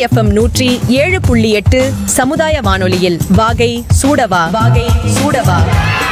FM நூற்றி ஏழு புள்ளி எட்டு சமுதாய வானொலியில் வாகை சூடவா வாகை சூடவா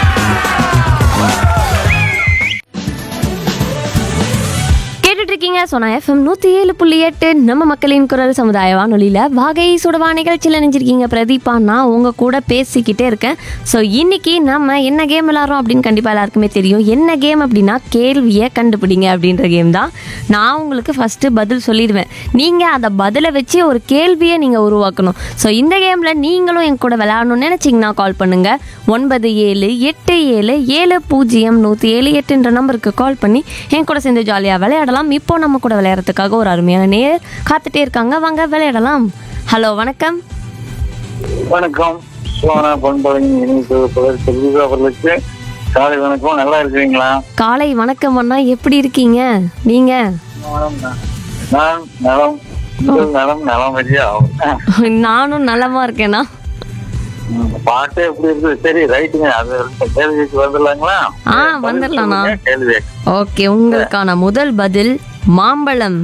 கேட்டுட்டு இருக்கீங்க சொன்ன எஃப்எம் நூற்றி ஏழு புள்ளி எட்டு நம்ம மக்களின் குரல் சமுதாய வானொலியில் வாகை சுடவா நிகழ்ச்சியில் நினைஞ்சிருக்கீங்க பிரதீபா நான் உங்கள் கூட பேசிக்கிட்டே இருக்கேன் ஸோ இன்னைக்கு நம்ம என்ன கேம் விளாட்றோம் அப்படின்னு கண்டிப்பாக எல்லாருக்குமே தெரியும் என்ன கேம் அப்படின்னா கேள்வியை கண்டுபிடிங்க அப்படின்ற கேம் தான் நான் உங்களுக்கு ஃபஸ்ட்டு பதில் சொல்லிடுவேன் நீங்கள் அந்த பதிலை வச்சு ஒரு கேள்வியை நீங்கள் உருவாக்கணும் ஸோ இந்த கேமில் நீங்களும் என் கூட விளையாடணும்னு நினச்சிங்கன்னா கால் பண்ணுங்கள் ஒன்பது ஏழு எட்டு ஏழு ஏழு பூஜ்ஜியம் நூற்றி ஏழு எட்டுன்ற நம்பருக்கு கால் பண்ணி என் கூட சேர்ந்து ஜாலியாக விளையாடலாம் இப்போ நம்ம கூட விளையாடுறதுக்காக ஒரு அருமையான நேர் காத்துட்டே இருக்காங்க வாங்க விளையாடலாம் ஹலோ வணக்கம் வணக்கம் சோனா பண்பழனி இணைப்பு புகழ் செல்வி அவர்களுக்கு காலை வணக்கம் நல்லா இருக்கிறீங்களா காலை வணக்கம் அண்ணா எப்படி இருக்கீங்க நீங்கள் நான் நலம் உங்கள் நலம் நலம் வழியா நானும் நலமா இருக்கேனா பாட்டு எப்படி இருக்கு சரி ரைட்டுங்க அது கேள்விக்கு வந்துடலாங்களா ஆ, வந்துடலாம்ண்ணா. கேள்வி ஓகே உங்களுக்கான முதல் பதில் மாம்பழம்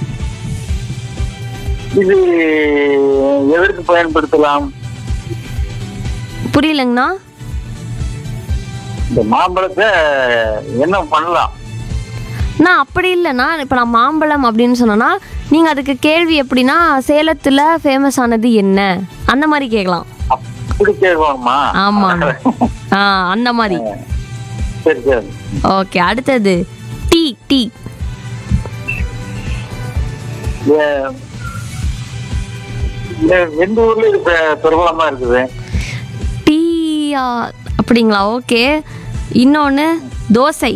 இது எதற்கு பயன்படுத்தலாம் புரியலங்கண்ணா இந்த மாம்பழத்தை என்ன பண்ணலாம் நான் அப்படி இல்லைண்ணா இப்போ நான் மாம்பழம் அப்படின்னு சொன்னேன்னா நீங்கள் அதுக்கு கேள்வி எப்படின்னா சேலத்தில் ஃபேமஸ் ஆனது என்ன அந்த மாதிரி கேட்கலாம் அப்படி கேட்கணுமா ஆமாம் ஆ அந்த மாதிரி சரி சரி ஓகே அடுத்தது டீ டீ ஏ- ஏ- எந்த ஊர்ல இது பெ- பிரபலமா இருக்குது டீ அப்படிங்களா ஓகே இன்னொன்று தோசை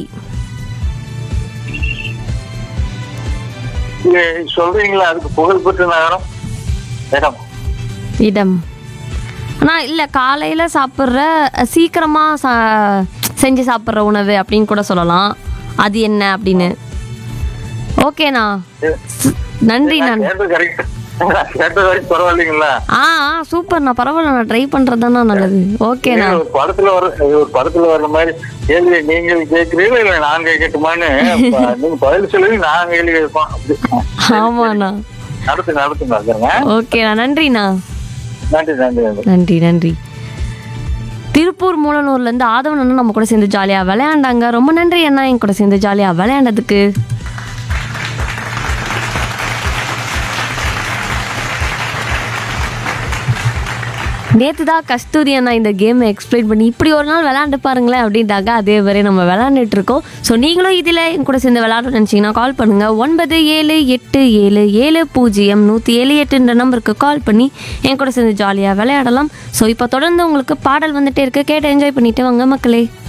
நீங்க சொல்றீங்களா அதுக்கு புகழ் பெற்ற நகரம் இடம் இடம் ஆனால் இல்லை காலையில் சாப்பிட்ற சீக்கிரமாக சா செஞ்சு சாப்பிட்ற உணவு அப்படின்னு கூட சொல்லலாம் அது என்ன அப்படின்னு ஓகேண்ணா ஸ்- நன்றி நான் கேட்டது கரெக்ட் கேட்டது வரைக்கும் பரவாயில்லைங்களா ஆ ஆ சூப்பர்ண்ணா பரவாயில்ல நான் ட்ரை பண்ணுறது தானே நல்லது ஓகேண்ணா இது ஒரு படத்துல வர இது ஒரு படத்துல வர்ற மாதிரி கேள்வி நீங்கள் கேட்கிறீங்களா இல்ல நான் கேட்கட்டுமான்னு ப- நீங்க பதில் சொல்லி நான் கேள்வி கேட்போம் அப்படி. ஆமாண்ணா நடத்து நடத்து நடத்துங்க ஓகேண்ணா நன்றிண்ணா நன்றி நன்றி நன்றி நன்றி நன்றி திருப்பூர் மூலனூர்லேருந்து ஆதவன் அண்ணா நம்ம கூட சேர்ந்து ஜாலியாக விளையாண்டாங்க ரொம்ப நன்றி அண்ணா என் கூட சேர்ந்து ஜாலியாக விளையாண்டதுக்கு நேற்று தான் கஸ்தூரி அண்ணா இந்த கேமை எக்ஸ்பிளைன் பண்ணி இப்படி ஒரு நாள் விளையாண்டு பாருங்களேன் அப்படின்ட்டாங்க அதே வரை நம்ம விளையாண்டுட்டு இருக்கோம் ஸோ நீங்களும் இதில் என் கூட சேர்ந்து விளையாடணும்னு நினச்சிங்கன்னா கால் பண்ணுங்கள் ஒன்பது ஏழு எட்டு ஏழு ஏழு பூஜ்ஜியம் நூற்றி ஏழு எட்டுன்ற நம்பருக்கு கால் பண்ணி என் கூட சேர்ந்து ஜாலியாக விளையாடலாம் ஸோ இப்போ தொடர்ந்து உங்களுக்கு பாடல் வந்துட்டே இருக்கு கேட்டு என்ஜாய் பண்ணிட்டு வாங்க மக்களே